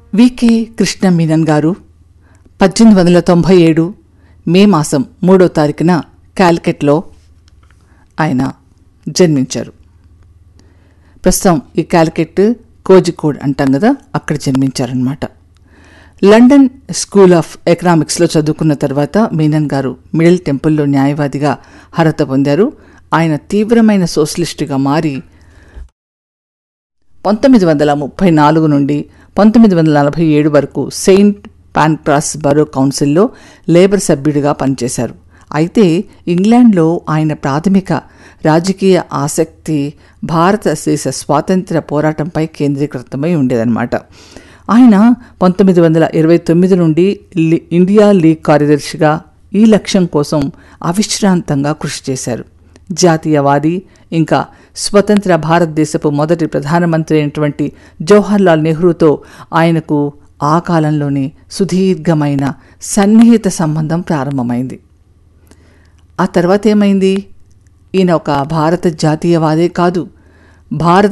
VK Krishna Menon గారు పద్దెనిమిది వందల తొంభై ఏడు మే మాసం మూడో తారీఖున క్యాలికెట్లో ఆయన జన్మించారు ప్రస్తుతం ఈ క్యాలికెట్ కోజికోడ్ అంటాం కదా అక్కడ జన్మించారనమాట లండన్ స్కూల్ ఆఫ్ ఎకనామిక్స్లో చదువుకున్న తర్వాత మీనన్ గారు మిడిల్ టెంపుల్లో న్యాయవాదిగా అర్హత పొందారు ఆయన తీవ్రమైన సోషలిస్టుగా మారి పంతొమ్మిది వందల ముప్పై నాలుగు నుండి పంతొమ్మిది వందల నలభై ఏడు వరకు సెయింట్ పాన్క్రాస్ బరో కౌన్సిల్లో లేబర్ సభ్యుడిగా పనిచేశారు అయితే ఇంగ్లాండ్లో ఆయన ప్రాథమిక రాజకీయ ఆసక్తి భారతదేశ స్వాతంత్ర్య పోరాటంపై కేంద్రీకృతమై ఉండేదన్నమాట ఆయన పంతొమ్మిది వందల ఇరవై తొమ్మిది నుండి లి- ఇండియా లీగ్ కార్యదర్శిగా ఈ లక్ష్యం కోసం అవిశ్రాంతంగా కృషి చేశారు జాతీయవాది ఇంకా స్వతంత్ర భారతదేశపు మొదటి ప్రధానమంత్రి అయినటువంటి జవహర్లాల్ నెహ్రూతో ఆయనకు ఆ కాలంలోనే సుదీర్ఘమైన సన్నిహిత సంబంధం ప్రారంభమైంది ఆ తర్వాత ఏమైంది ఈయన ఒక భారత జాతీయవాదే కాదు భారత